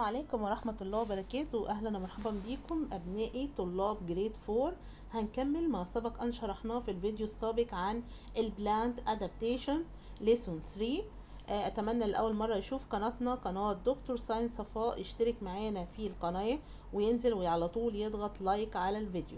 عليكم ورحمة الله وبركاته أهلا ومرحبا بكم أبنائي طلاب جريد 4 هنكمل ما سبق أن شرحناه في الفيديو السابق عن البلاند ادابتيشن ليسون 3 آه، أتمنى لأول مرة يشوف قناتنا قناة دكتور ساينس صفاء يشترك معانا في القناة وينزل وعلى طول يضغط لايك على الفيديو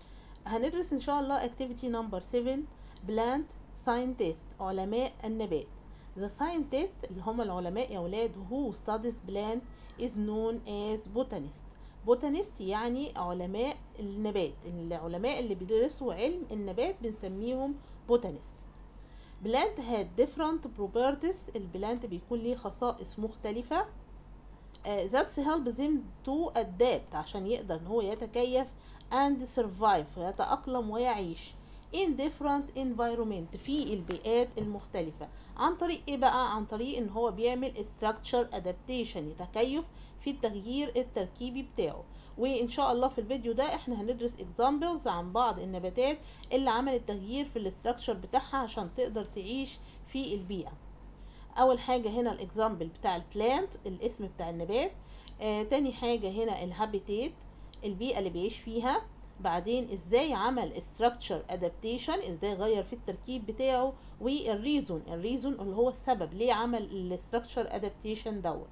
هندرس إن شاء الله activity number 7 plant scientist علماء النبات The scientist اللي هم العلماء يا ولاد who studies plant is known as botanist botanist يعني علماء النبات العلماء اللي بيدرسوا علم النبات بنسميهم botanist plant had different properties البلانت بيكون ليه خصائص مختلفة uh, that's help them to adapt عشان يقدر ان هو يتكيف and survive يتأقلم ويعيش in different environment في البيئات المختلفة عن طريق ايه بقى عن طريق ان هو بيعمل structure adaptation تكيف في التغيير التركيبي بتاعه وان شاء الله في الفيديو ده احنا هندرس examples عن بعض النباتات اللي عملت تغيير في الاستراكشر بتاعها عشان تقدر تعيش في البيئة اول حاجة هنا الاكزامبل بتاع البلانت الاسم بتاع النبات آه تاني حاجة هنا الهابيتات البيئة اللي بيعيش فيها بعدين ازاي عمل structure adaptation ازاي غير في التركيب بتاعه والريزون الريزون اللي هو السبب ليه عمل الستراكشر adaptation دوت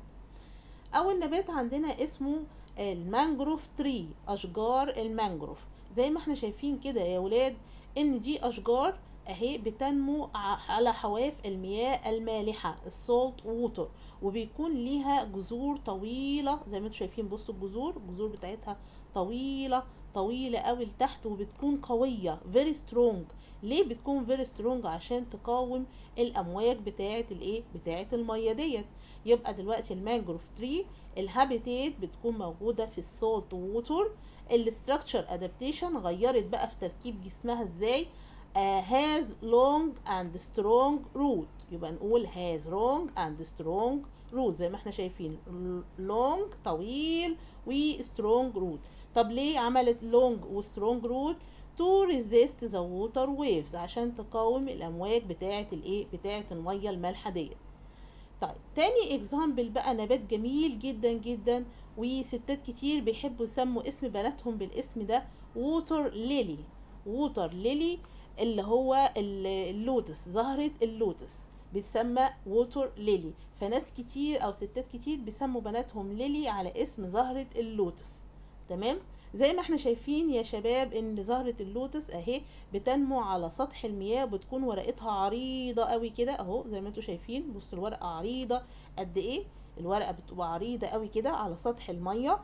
اول نبات عندنا اسمه المانجروف تري اشجار المانجروف زي ما احنا شايفين كده يا ولاد ان دي اشجار اهي بتنمو على حواف المياه المالحة السولت ووتر وبيكون ليها جذور طويلة زي ما انتم شايفين بصوا الجذور الجذور بتاعتها طويلة طويلة قوي لتحت وبتكون قوية very strong ليه بتكون very strong عشان تقاوم الامواج بتاعة الايه بتاعة المية ديت يبقى دلوقتي المانجروف تري الهابيتات بتكون موجودة في السولت ووتر الاستراكشر ادابتيشن غيرت بقى في تركيب جسمها ازاي uh, has long and strong root يبقى نقول has long and strong root زي ما احنا شايفين long طويل و strong root طب ليه عملت long و strong root to resist the water waves عشان تقاوم الامواج بتاعه الايه بتاعه الميه المالحه ديت طيب تاني اكزامبل بقى نبات جميل جدا جدا وستات كتير بيحبوا يسموا اسم بناتهم بالاسم ده ووتر ليلي ووتر ليلي اللي هو اللوتس زهرة اللوتس بتسمى ووتر ليلي فناس كتير او ستات كتير بيسموا بناتهم ليلي على اسم زهرة اللوتس تمام زي ما احنا شايفين يا شباب ان زهرة اللوتس اهي بتنمو على سطح المياه بتكون ورقتها عريضة قوي كده اهو زي ما انتوا شايفين بصوا الورقة عريضة قد ايه الورقة بتبقى عريضة قوي كده على سطح المية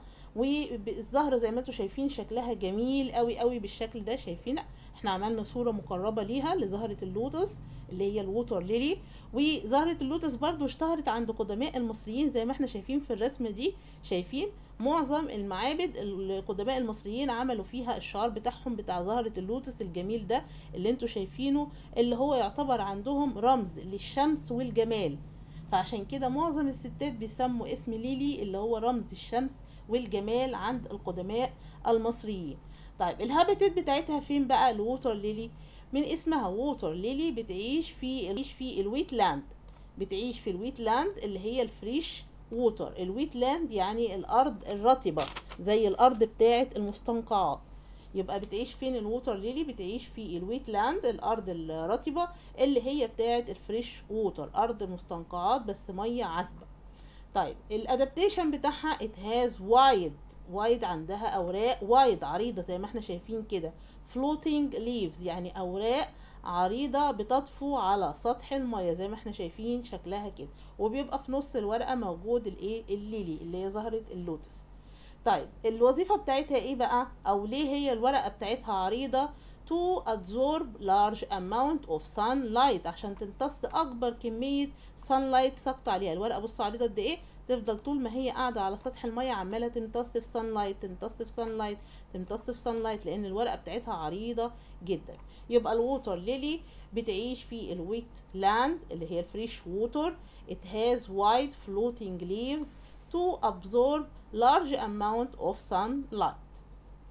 والزهرة زي ما انتوا شايفين شكلها جميل قوي قوي بالشكل ده شايفين احنا عملنا صورة مقربة ليها لزهرة اللوتس اللي هي الووتر ليلي وزهرة اللوتس برضو اشتهرت عند قدماء المصريين زي ما احنا شايفين في الرسمة دي شايفين معظم المعابد القدماء المصريين عملوا فيها الشعار بتاعهم بتاع زهرة اللوتس الجميل ده اللي انتوا شايفينه اللي هو يعتبر عندهم رمز للشمس والجمال فعشان كده معظم الستات بيسموا اسم ليلي اللي هو رمز الشمس والجمال عند القدماء المصريين طيب الهابيتات بتاعتها فين بقى الووتر ليلي من اسمها ووتر ليلي بتعيش في بتعيش في الويت لاند بتعيش في الويت لاند اللي هي الفريش ووتر الويت لاند يعني الارض الرطبه زي الارض بتاعه المستنقعات يبقى بتعيش فين الووتر ليلي بتعيش في الويت لاند الارض الرطبه اللي هي بتاعه الفريش ووتر ارض مستنقعات بس ميه عذبه طيب الادابتيشن بتاعها ات هاز وايد وايد عندها اوراق وايد عريضه زي ما احنا شايفين كده floating leaves يعني اوراق عريضه بتطفو على سطح الميه زي ما احنا شايفين شكلها كده وبيبقى في نص الورقه موجود الايه الليلي اللي هي زهره اللوتس طيب الوظيفه بتاعتها ايه بقى او ليه هي الورقه بتاعتها عريضه to absorb large amount of sunlight عشان تمتص اكبر كميه sunlight ساقطه عليها الورقه بصوا عريضه قد ايه تفضل طول ما هي قاعده على سطح الميه عماله تمتص في sunlight تمتص في sunlight تمتص في sunlight لان الورقه بتاعتها عريضه جدا يبقى الووتر ليلي بتعيش في الويت لاند اللي هي الفريش ووتر it has wide floating leaves to absorb large amount of sunlight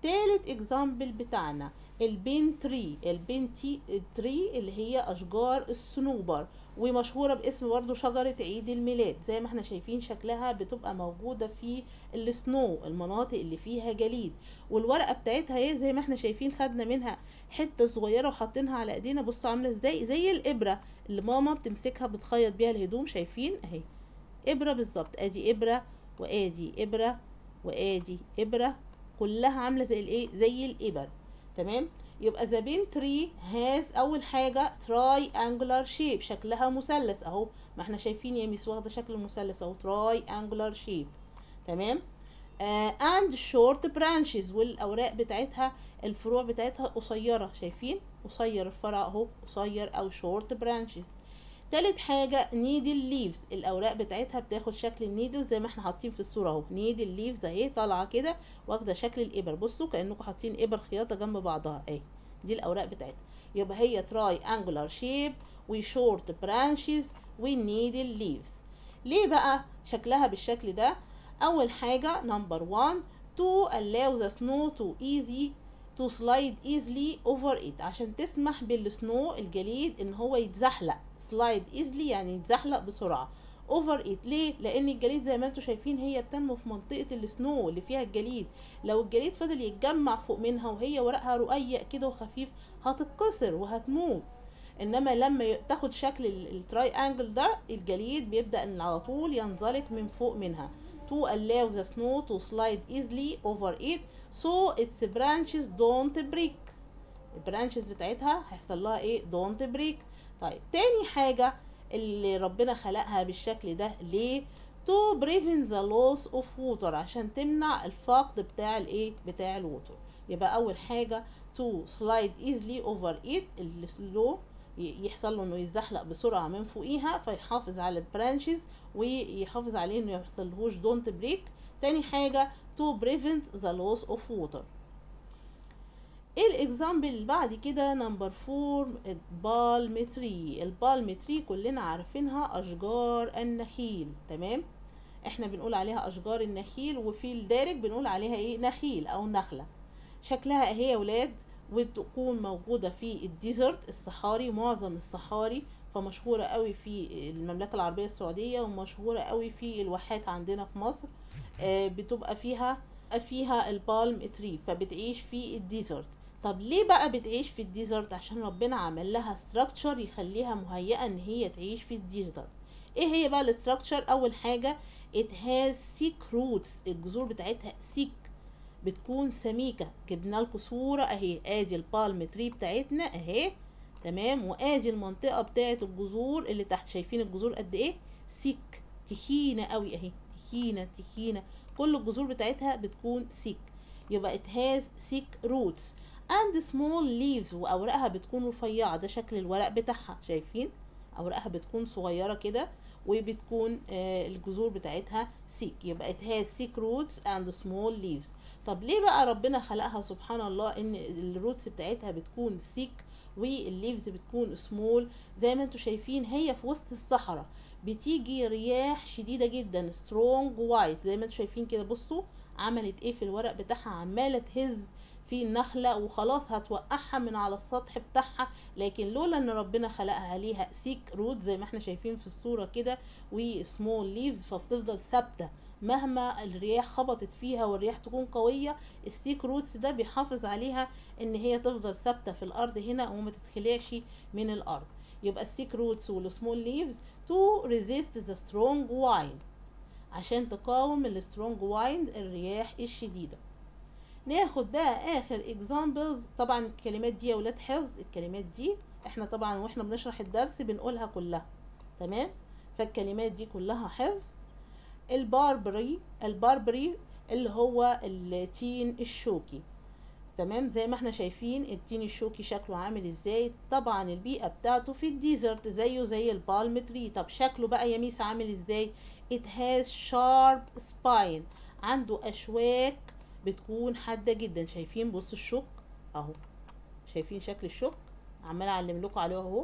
تالت اكزامبل بتاعنا البين تري البين تي تري اللي هي اشجار الصنوبر ومشهوره باسم برضو شجره عيد الميلاد زي ما احنا شايفين شكلها بتبقى موجوده في السنو المناطق اللي فيها جليد والورقه بتاعتها ايه زي ما احنا شايفين خدنا منها حته صغيره وحاطينها على ايدينا بصوا عامله ازاي زي الابره اللي ماما بتمسكها بتخيط بيها الهدوم شايفين اهي ابره بالظبط ادي ابره وادي ابره وادي ابره كلها عامله زي الايه زي الابر تمام يبقى ذا بين تري هاز اول حاجه تراي انجولار شيب شكلها مثلث اهو ما احنا شايفين يا ميس واخده شكل المثلث اهو تراي انجولار شيب تمام اند شورت برانشز والاوراق بتاعتها الفروع بتاعتها قصيره شايفين قصير الفرع اهو قصير او شورت برانشز تالت حاجة نيدل ليفز الأوراق بتاعتها بتاخد شكل النيدل زي ما احنا حاطين في الصورة اهو نيدل ليفز اهي طالعة كده واخدة شكل الإبر بصوا كأنكم حاطين إبر خياطة جنب بعضها اهي دي الأوراق بتاعتها يبقى هي تراي انجولار شيب وشورت برانشز ونيدل ليفز ليه بقى شكلها بالشكل ده أول حاجة نمبر 1 to allow the snow to easy to slide easily over it عشان تسمح بالسنو الجليد ان هو يتزحلق slide easily يعني يتزحلق بسرعة over it ليه؟ لأن الجليد زي ما انتم شايفين هي بتنمو في منطقة السنو اللي فيها الجليد لو الجليد فضل يتجمع فوق منها وهي ورقها رقيق كده وخفيف هتتكسر وهتموت انما لما تاخد شكل التراي انجل ده الجليد بيبدأ ان على طول ينزلق من فوق منها to allow the snow to slide easily over it so its branches don't break البرانشز بتاعتها هيحصل لها ايه don't break طيب تاني حاجة اللي ربنا خلقها بالشكل ده ليه to prevent the loss of water عشان تمنع الفقد بتاع الايه بتاع الوتر يبقى اول حاجة to slide easily over it السلو يحصل له انه يتزحلق بسرعه من فوقيها فيحافظ على البرانشز ويحافظ عليه انه يحصلهوش دونت بريك تاني حاجه to prevent the loss of water الاكزامبل اللي بعد كده نمبر فور البالم تري البالم تري كلنا عارفينها اشجار النخيل تمام احنا بنقول عليها اشجار النخيل وفي الدارج بنقول عليها ايه نخيل او نخله شكلها اهي يا ولاد وتكون موجودة في الديزرت الصحاري معظم الصحاري فمشهورة قوي في المملكة العربية السعودية ومشهورة قوي في الواحات عندنا في مصر آه بتبقى فيها فيها البالم تري فبتعيش في الديزرت طب ليه بقى بتعيش في الديزرت عشان ربنا عمل لها ستراكشر يخليها مهيئة ان هي تعيش في الديزرت ايه هي بقى الاستراكشر اول حاجة it has thick roots الجذور بتاعتها thick بتكون سميكة جبنا لكم صورة اهي ادي البالم تري بتاعتنا اهي تمام وادي المنطقة بتاعت الجذور اللي تحت شايفين الجذور قد ايه سيك تخينة قوي اهي تخينة تخينة كل الجذور بتاعتها بتكون سيك يبقى it has thick roots and small leaves واوراقها بتكون رفيعة ده شكل الورق بتاعها شايفين اوراقها بتكون صغيرة كده وبتكون آه الجذور بتاعتها سيك يبقى it has thick roots and small leaves طب ليه بقى ربنا خلقها سبحان الله ان الروتس بتاعتها بتكون سيك والليفز بتكون سمول زي ما انتم شايفين هي في وسط الصحراء بتيجي رياح شديدة جدا سترونج وايت زي ما انتم شايفين كده بصوا عملت ايه في الورق بتاعها عمالة تهز في النخلة وخلاص هتوقعها من على السطح بتاعها لكن لولا ان ربنا خلقها ليها سيك روت زي ما احنا شايفين في الصورة كده وسمول ليفز فبتفضل ثابتة مهما الرياح خبطت فيها والرياح تكون قوية السيك روتس ده بيحافظ عليها ان هي تفضل ثابتة في الارض هنا وما تتخلعش من الارض يبقى السيك روتس والسمول ليفز تو ريزيست ذا سترونج وايند عشان تقاوم السترونج وايند الرياح الشديدة ناخد بقى اخر اكزامبلز طبعا الكلمات دي يا ولاد حفظ الكلمات دي احنا طبعا واحنا بنشرح الدرس بنقولها كلها تمام فالكلمات دي كلها حفظ الباربري الباربري اللي هو التين الشوكي تمام زي ما احنا شايفين التين الشوكي شكله عامل ازاي طبعا البيئة بتاعته في الديزرت زيه زي البالم تري طب شكله بقى يا ميس عامل ازاي it has sharp spine عنده اشواك بتكون حادة جدا شايفين بص الشوك اهو شايفين شكل الشوك عمال اعلم لكم عليه اهو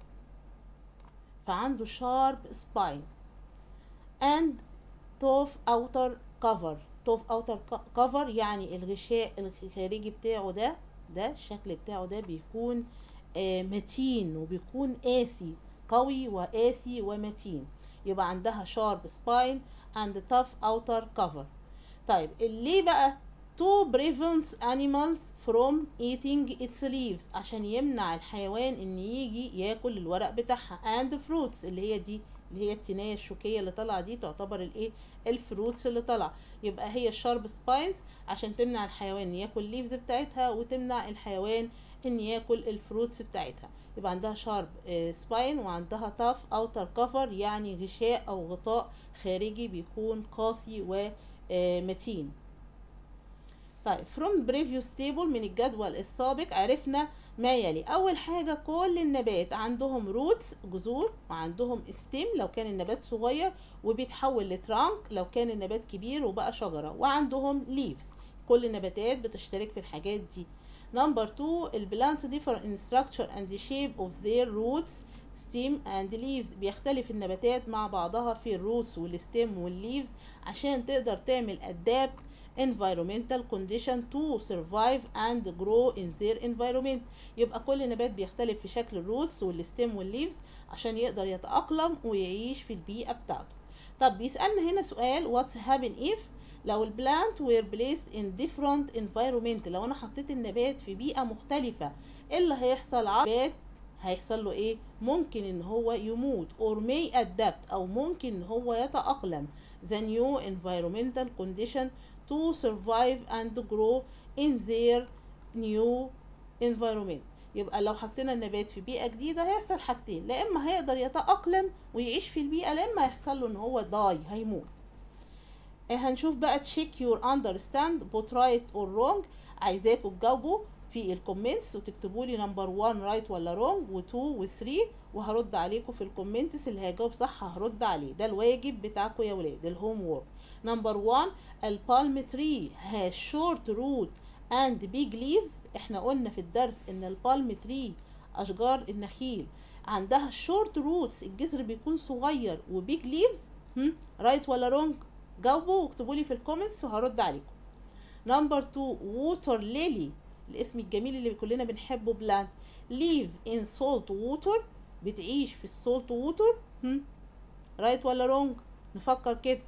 فعنده sharp spine and tough outer cover توب اوتر كفر يعني الغشاء الخارجي بتاعه ده ده الشكل بتاعه ده بيكون آه متين وبيكون قاسي قوي وقاسي ومتين يبقى عندها sharp spine and tough outer cover طيب ليه بقى to prevent animals from eating its leaves عشان يمنع الحيوان ان يجي ياكل الورق بتاعها and fruits اللي هي دي اللي هي التناية الشوكية اللي طالعة دي تعتبر الايه الفروتس اللي طالعة يبقى هي الشارب سباينز عشان تمنع الحيوان ياكل الليفز بتاعتها وتمنع الحيوان ان ياكل الفروتس بتاعتها يبقى عندها شارب سباين وعندها تاف اوتر كفر يعني غشاء او غطاء خارجي بيكون قاسي ومتين طيب from previous table من الجدول السابق عرفنا ما يلي اول حاجه كل النبات عندهم روتس جذور وعندهم ستيم لو كان النبات صغير وبيتحول لترانك لو كان النبات كبير وبقى شجره وعندهم ليفز كل النباتات بتشترك في الحاجات دي نمبر 2 البلانت differ in structure and shape of their roots stem and leaves بيختلف النباتات مع بعضها في الروتس والستيم والليفز عشان تقدر تعمل adapt environmental condition to survive and grow in their environment يبقى كل نبات بيختلف في شكل الروتس والستيم والليفز عشان يقدر يتأقلم ويعيش في البيئة بتاعته طب بيسألنا هنا سؤال what's happen if لو البلانت were placed in different environment لو انا حطيت النبات في بيئة مختلفة ايه اللي هيحصل عباد هيحصل له ايه ممكن ان هو يموت or may adapt او ممكن ان هو يتأقلم the new environmental condition to survive and grow in their new environment يبقى لو حطينا النبات في بيئة جديدة هيحصل حاجتين لا اما هيقدر يتأقلم ويعيش في البيئة لا اما هيحصل له ان هو داي هيموت هنشوف بقى check your understand both right or wrong عايزاكم تجاوبوا في الكومنتس وتكتبوا لي نمبر 1 رايت ولا رونج و2 و3 وهرد عليكم في الكومنتس اللي هيجاوب صح هرد عليه ده الواجب بتاعكم يا ولاد الهوم وورك نمبر 1 البالم تري هاز شورت روت اند بيج ليفز احنا قلنا في الدرس ان البالم تري اشجار النخيل عندها شورت روتس الجذر بيكون صغير وبيج ليفز رايت ولا رونج جاوبوا واكتبوا لي في الكومنتس وهرد عليكم نمبر 2 ووتر ليلي الاسم الجميل اللي كلنا بنحبه بلانت live in salt water بتعيش في السولت ووتر رايت ولا رونج نفكر كده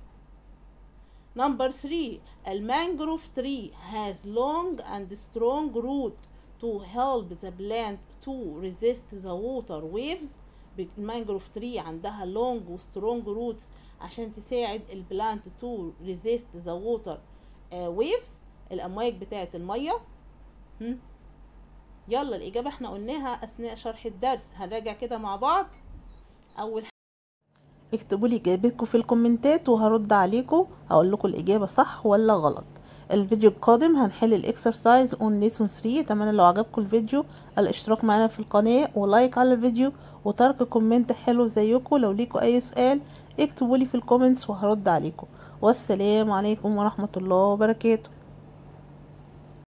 نمبر 3 المانجروف تري has long and strong root to help the plant to resist the water waves المانجروف تري عندها long و strong roots عشان تساعد البلانت to resist the water uh, waves الامواج بتاعه الميه هم؟ يلا الإجابة احنا قلناها أثناء شرح الدرس هنراجع كده مع بعض أول حاجة اكتبوا لي إجابتكم في الكومنتات وهرد عليكم هقول لكم الإجابة صح ولا غلط الفيديو القادم هنحل الاكسرسايز اون ليسون 3 اتمنى لو عجبكم الفيديو الاشتراك معنا في القناة ولايك على الفيديو وترك كومنت حلو زيكم لو ليكوا اي سؤال اكتبوا لي في الكومنتس وهرد عليكم والسلام عليكم ورحمة الله وبركاته